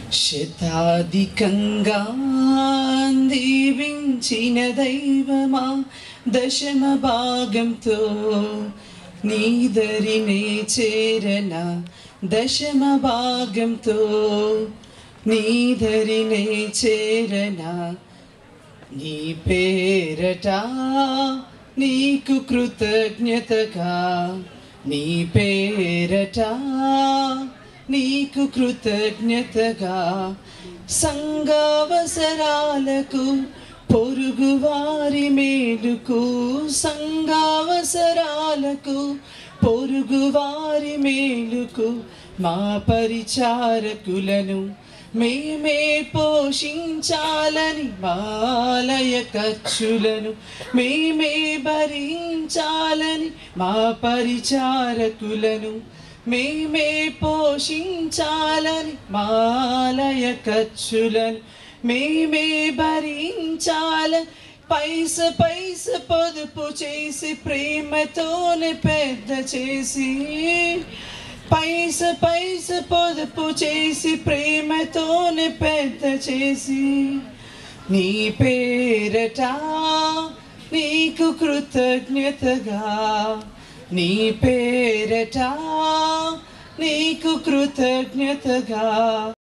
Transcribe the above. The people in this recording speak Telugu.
శతాధికంగా దీవించిన దైవమా దశమ భాగంతో నీదరినే చేరన దశమ భాగంతో నీదరినే చేరన నీ పేరట నీకు కృతజ్ఞతగా నీ పేరట నీకు కృతజ్ఞతగా సంఘావసరాలకు పొరుగువారి మేలుకు సంఘావసరాలకు పొరుగువారి మేలుకు మా పరిచారకులను మేమే పోషించాలని బాలయ ఖర్చులను మేమే భరించాలని మా పరిచారకులను మేమే పోషించాలని మాలయ ఖర్చులను మేమే భరించాలని పైస పైస పొదుపు చేసి ప్రేమతోనే పెద్ద చేసి పైస పైస పొదుపు చేసి ప్రేమతోనే పెద్ద చేసి నీ పేరట నీకు కృతజ్ఞతగా నీ పేరట నీకు కృతజ్ఞతగా